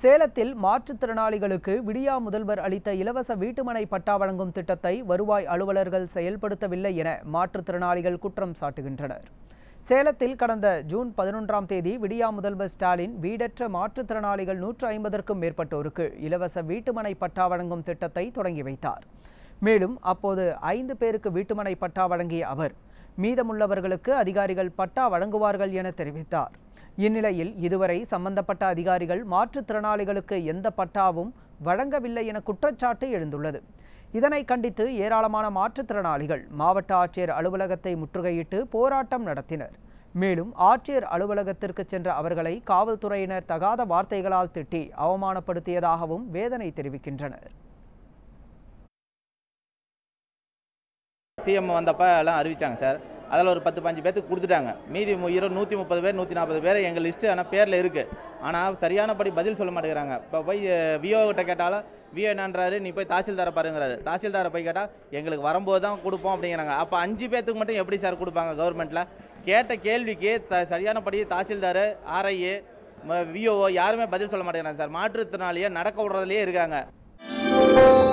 சேலத்தில் மாற்றுத்திறனாளிகளுக்கு விடியா முதல்வர் அளித்த இலவச வீட்டுமனை பட்டா வழங்கும் திட்டத்தை வருவாய் அலுவலர்கள் செயல்படுத்தவில்லை என மாற்றுத்திறனாளிகள் குற்றம் சாட்டுகின்றனர் சேலத்தில் கடந்த ஜூன் பதினொன்றாம் தேதி விடியா முதல்வர் ஸ்டாலின் வீடற்ற மாற்றுத்திறனாளிகள் நூற்று ஐம்பதற்கும் மேற்பட்டோருக்கு இலவச வீட்டுமனை பட்டா வழங்கும் திட்டத்தை தொடங்கி வைத்தார் மேலும் அப்போது ஐந்து பேருக்கு வீட்டுமனை பட்டா வழங்கிய அவர் மீதமுள்ளவர்களுக்கு அதிகாரிகள் பட்டா வழங்குவார்கள் என தெரிவித்தார் இந்நிலையில் இதுவரை சம்பந்தப்பட்ட அதிகாரிகள் மாற்றுத்திறனாளிகளுக்கு எந்த பட்டாவும் வழங்கவில்லை என குற்றச்சாட்டு எழுந்துள்ளது இதனை கண்டித்து ஏராளமான மாற்றுத்திறனாளிகள் மாவட்ட ஆட்சியர் அலுவலகத்தை முற்றுகையிட்டு போராட்டம் நடத்தினர் மேலும் ஆட்சியர் அலுவலகத்திற்கு சென்ற அவர்களை காவல்துறையினர் தகாத வார்த்தைகளால் திட்டி அவமானப்படுத்தியதாகவும் வேதனை தெரிவிக்கின்றனர் சிஎம் வந்தப்போ எல்லாம் அறிவிச்சாங்க சார் அதில் ஒரு பத்து பஞ்சு பேத்துக்கு கொடுத்துட்டாங்க மீதி மு- இரு நூற்றி முப்பது பேர் நூற்றி நாற்பது பேர் எங்கள் லிஸ்ட்டு ஆனால் பேரில் இருக்குது ஆனால் சரியானபடி பதில் சொல்ல மாட்டேங்கிறாங்க இப்போ போய் விஓ கிட்ட கேட்டாலும் விஓ என்னன்றாரு நீ போய் தாசில்தாரை பாருங்கிறாரு தாசில்தாரை போய் கேட்டால் எங்களுக்கு வரும்போது தான் கொடுப்போம் அப்படிங்கிறாங்க அப்போ அஞ்சு பேத்துக்கு மட்டும் எப்படி சார் கொடுப்பாங்க கவர்மெண்ட்டில் கேட்ட கேள்விக்கு த சரியானபடி தாசில்தார் ஆர்ஐஏ விஓஓ யாருமே பதில் சொல்ல மாட்டேங்கிறாங்க சார் மாற்றுத்திறனாளியை நடக்க விடுறதுலேயே இருக்காங்க